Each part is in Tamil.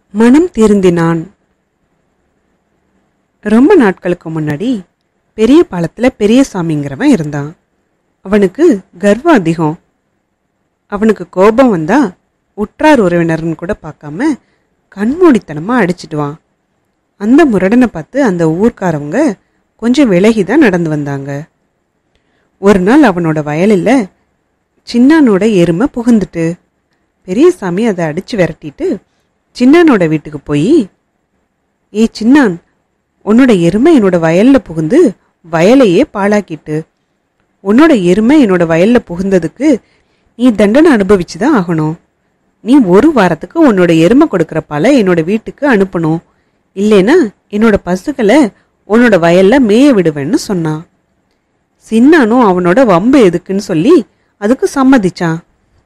மனம் திருந்தினான் ரொம்ப நாட்களுக்கு முன்னாடி பெரிய பாலத்துல பெரியசாமிங்கிறவன் இருந்தான் அவனுக்கு கர்வம் அதிகம் அவனுக்கு கோபம் வந்தா உற்றார் உறவினர்னு கூட பார்க்காம கண்மூடித்தனமா அடிச்சிடுவான் அந்த முரடனை பார்த்து அந்த ஊர்க்காரவங்க கொஞ்சம் விலகி தான் நடந்து வந்தாங்க ஒரு நாள் அவனோட வயலில் சின்னானோட எருமை புகுந்துட்டு பெரியசாமி அதை அடிச்சு விரட்டிட்டு சின்னானோட வீட்டுக்கு போய் ஏய் சின்னான் உன்னோட எருமை என்னோட வயல்ல புகுந்து வயலையே பாழாக்கிட்டு உன்னோட எருமை என்னோட வயல்ல புகுந்ததுக்கு நீ தண்டனை அனுபவிச்சு தான் ஆகணும் நீ ஒரு வாரத்துக்கு உன்னோட எருமை கொடுக்குற பாலை என்னோட வீட்டுக்கு அனுப்பணும் இல்லைன்னா என்னோட பசுக்களை உன்னோட வயல்ல மேய விடுவேன்னு சொன்னான் சின்னானும் அவனோட வம்பு எதுக்குன்னு சொல்லி அதுக்கு சம்மதிச்சான்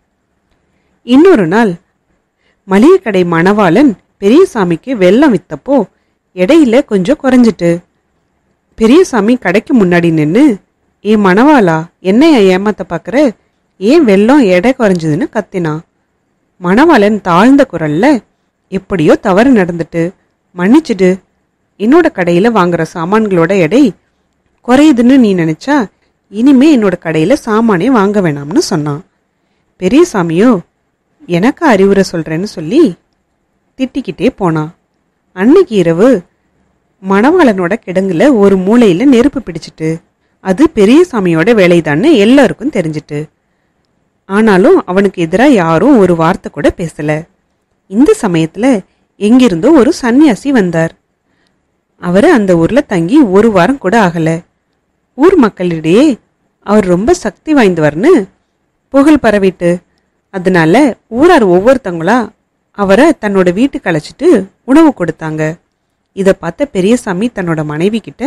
இன்னொரு நாள் மளிகை கடை மணவாளன் பெரியசாமிக்கு வெல்லம் வித்தப்போ எடையில கொஞ்சம் குறைஞ்சிட்டு பெரியசாமி கடைக்கு முன்னாடி நின்னு ஏ மணவாளா என்னைய ஏமாத்த பாக்குற ஏன் வெல்லம் எடை குறைஞ்சதுன்னு கத்தினான் மணவாளன் தாழ்ந்த குரல்ல எப்படியோ தவறு நடந்துட்டு மன்னிச்சிடு என்னோட கடையில வாங்குற சாமான்களோட எடை குறையுதுன்னு நீ நினைச்சா இனிமே என்னோட கடையில சாமானே வாங்க வேணாம்னு சொன்னான் பெரியசாமியோ எனக்கு அறிவுரை சொல்றேன்னு சொல்லி திட்டிக்கிட்டே போனான் அன்னைக்கு இரவு மணவாளனோட கிடங்குல ஒரு மூலையில நெருப்பு பிடிச்சிட்டு அது பெரியசாமியோட வேலைதான்னு எல்லாருக்கும் தெரிஞ்சிட்டு ஆனாலும் அவனுக்கு எதிரா யாரும் ஒரு வார்த்தை கூட பேசல இந்த சமயத்துல எங்கிருந்தோ ஒரு சன்னியாசி வந்தார் அவரு அந்த ஊர்ல தங்கி ஒரு வாரம் கூட ஆகல ஊர் மக்களிடையே அவர் ரொம்ப சக்தி வாய்ந்தவர்னு புகழ் பரவிட்டு அதனால ஊரார் ஒவ்வொருத்தங்களா அவரை தன்னோட வீட்டுக்கு அழைச்சிட்டு உணவு கொடுத்தாங்க இத பார்த்த பெரியசாமி தன்னோட மனைவி கிட்ட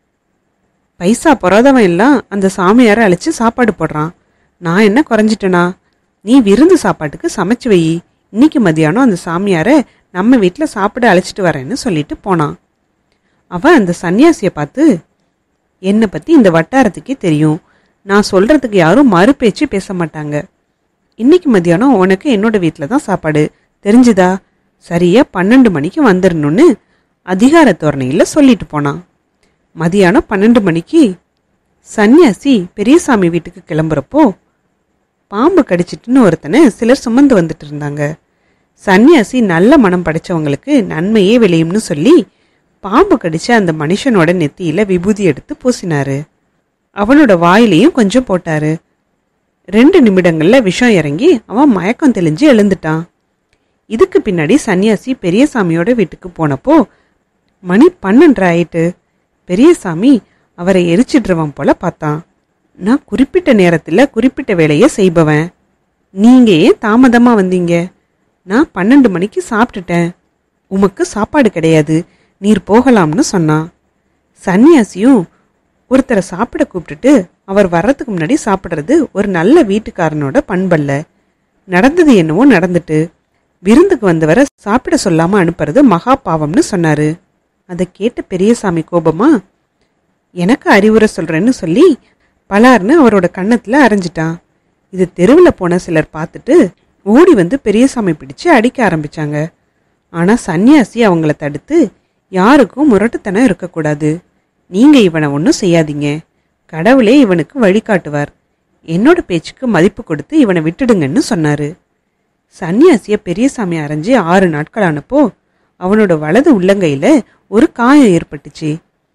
பைசா பொறாதவன் எல்லாம் அந்த சாமியாரை அழைச்சு சாப்பாடு போடுறான் நான் என்ன குறைஞ்சிட்டேனா நீ விருந்து சாப்பாட்டுக்கு சமைச்சு வை இன்னைக்கு மதியானம் அந்த சாமியாரை நம்ம வீட்டில் சாப்பிட அழைச்சிட்டு வரேன்னு சொல்லிட்டு போனான் அவன் அந்த சன்னியாசியை பார்த்து என்னை பத்தி இந்த வட்டாரத்துக்கே தெரியும் நான் சொல்றதுக்கு யாரும் மறுபேச்சு பேச மாட்டாங்க இன்னைக்கு மதியானம் உனக்கு என்னோட வீட்டில் தான் சாப்பாடு தெரிஞ்சுதா சரியா பன்னெண்டு மணிக்கு வந்துடணும்னு அதிகார தோரணையில் சொல்லிட்டு போனான் மதியானம் பன்னெண்டு மணிக்கு சன்னியாசி பெரியசாமி வீட்டுக்கு கிளம்புறப்போ பாம்பு கடிச்சிட்டுன்னு ஒருத்தனை சிலர் சுமந்து வந்துட்டு இருந்தாங்க சன்னியாசி நல்ல மனம் படைச்சவங்களுக்கு நன்மையே விளையும்னு சொல்லி பாம்பு கடிச்ச அந்த மனுஷனோட நெத்தியில விபூதி எடுத்து பூசினாரு அவனோட வாயிலையும் கொஞ்சம் போட்டாரு ரெண்டு நிமிடங்கள்ல விஷம் இறங்கி அவன் மயக்கம் தெளிஞ்சு எழுந்துட்டான் இதுக்கு பின்னாடி சன்னியாசி பெரியசாமியோட வீட்டுக்கு போனப்போ மணி பன்னெண்டரை ஆயிட்டு பெரியசாமி அவரை எரிச்சிடுறவன் போல பார்த்தான் நான் குறிப்பிட்ட நேரத்துல குறிப்பிட்ட வேலையை செய்பவன் நீங்க ஏன் தாமதமா வந்தீங்க நான் பன்னெண்டு மணிக்கு சாப்பிட்டுட்டேன் உமக்கு சாப்பாடு கிடையாது நீர் போகலாம்னு சொன்னான் சன்னியாசியும் ஒருத்தரை சாப்பிட கூப்பிட்டுட்டு அவர் வர்றதுக்கு முன்னாடி சாப்பிடுறது ஒரு நல்ல வீட்டுக்காரனோட பண்பல்ல நடந்தது என்னவோ நடந்துட்டு விருந்துக்கு வந்தவரை சாப்பிட சொல்லாம அனுப்புறது மகா பாவம்னு சொன்னாரு அதை கேட்ட பெரியசாமி கோபமா எனக்கு அறிவுரை சொல்றேன்னு சொல்லி பலார்னு அவரோட கன்னத்துல அரைஞ்சிட்டான் இது தெருவில் போன சிலர் பார்த்துட்டு ஓடி வந்து பெரியசாமி பிடிச்சு அடிக்க ஆரம்பிச்சாங்க ஆனா சன்னியாசி அவங்கள தடுத்து யாருக்கும் முரட்டுத்தனம் இருக்கக்கூடாது நீங்க இவனை ஒன்றும் செய்யாதீங்க கடவுளே இவனுக்கு வழிகாட்டுவார் என்னோட பேச்சுக்கு மதிப்பு கொடுத்து இவனை விட்டுடுங்கன்னு சொன்னாரு சன்னியாசிய பெரியசாமி அரைஞ்சு ஆறு நாட்கள் ஆனப்போ அவனோட வலது உள்ளங்கையில ஒரு காயம் ஏற்பட்டுச்சு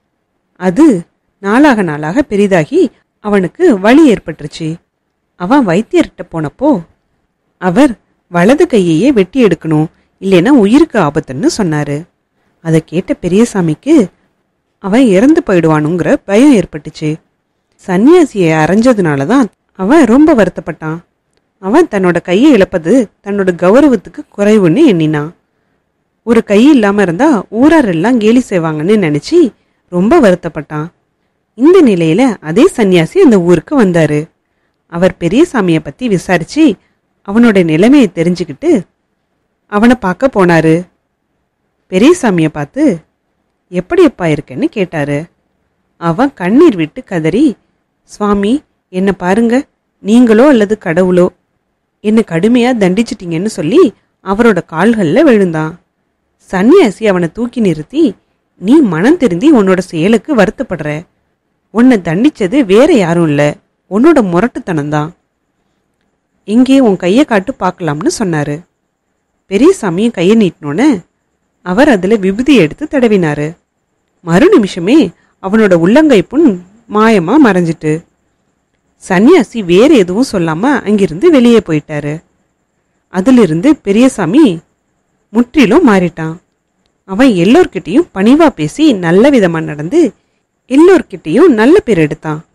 அது நாளாக நாளாக பெரிதாகி அவனுக்கு வலி ஏற்பட்டுருச்சு அவன் வைத்தியர்கிட்ட போனப்போ அவர் வலது கையையே வெட்டி எடுக்கணும் இல்லைன்னா உயிருக்கு ஆபத்துன்னு சொன்னாரு அதை கேட்ட பெரியசாமிக்கு அவன் இறந்து போயிடுவானுங்கிற பயம் ஏற்பட்டுச்சு சன்னியாசியை அரைஞ்சதுனால தான் அவன் ரொம்ப வருத்தப்பட்டான் அவன் தன்னோட கையை இழப்பது தன்னோட கௌரவத்துக்கு குறைவுன்னு எண்ணினான் ஒரு கை இல்லாம இருந்தா ஊரார் எல்லாம் கேலி செய்வாங்கன்னு நினைச்சு ரொம்ப வருத்தப்பட்டான் இந்த நிலையில அதே சன்னியாசி அந்த ஊருக்கு வந்தாரு அவர் பெரியசாமிய பத்தி விசாரிச்சு அவனோட நிலைமையை தெரிஞ்சுக்கிட்டு அவனை பார்க்க போனாரு பெரியசாமிய பார்த்து எப்படியப்பா இருக்கேன்னு கேட்டாரு அவன் கண்ணீர் விட்டு கதறி சுவாமி என்ன பாருங்க நீங்களோ அல்லது கடவுளோ என்னை கடுமையா தண்டிச்சிட்டீங்கன்னு சொல்லி அவரோட கால்கள்ல விழுந்தான் சன்னியாசி அவனை தூக்கி நிறுத்தி நீ மனம் திருந்தி உன்னோட செயலுக்கு வருத்தப்படுற உன்னை தண்டிச்சது வேற யாரும் இல்ல உன்னோட முரட்டுத்தனம்தான் இங்கே உன் கையை காட்டு பார்க்கலாம்னு சொன்னாரு பெரியசாமியும் கையை நீட்டினோன்னே அவர் அதுல விபூதி எடுத்து தடவினாரு மறு நிமிஷமே அவனோட உள்ளங்கை புண் மாயமா மறைஞ்சிட்டு சன்னியாசி வேற எதுவும் சொல்லாம அங்கிருந்து வெளியே போயிட்டாரு அதிலிருந்து பெரியசாமி முற்றிலும் மாறிட்டான் அவன் எல்லோர்கிட்டயும் பணிவா பேசி நல்ல விதமா நடந்து எல்லோர்கிட்டயும் நல்ல பேர் எடுத்தான்